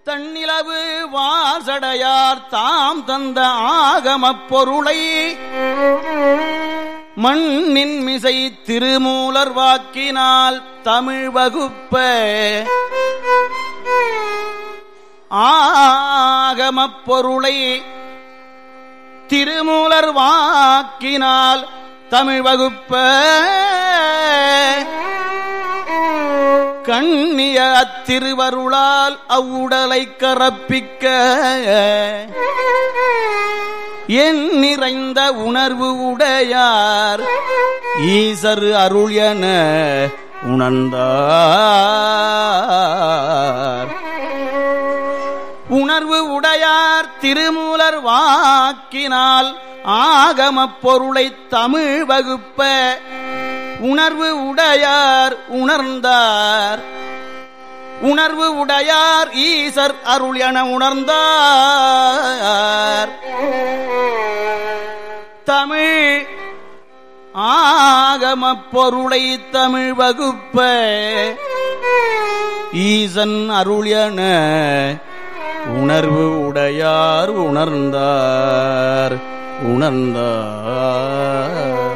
தன்னிலவு வாசடையார் தாம் தந்த ஆகமப் பொருளை மண்ணின் மிசை திருமூலர் வாக்கினால் தமிழ் வகுப்ப ஆகமப் பொருளை திருமூலர் வாக்கினால் தமிழ் வகுப்ப கண்ணிய அத்திருவருளால் அவ்வுடலை கரப்பிக்க என் நிறைந்த உணர்வு உடையார் ஈசர் அருள் என உணர்ந்தார் உணர்வு உடையார் திருமூலர் வாக்கினால் ஆகமப் பொருளை தமிழ் வகுப்ப உணர்வு உடையார் உணர்ந்தார் உணர்வு உடையார் ஈசர் அருள் என உணர்ந்தார் தமிழ் ஆகமப் பொருளை தமிழ் வகுப்ப ஈசன் அருள் என உணர்வு உடையார் உணர்ந்தார் உணர்ந்தார்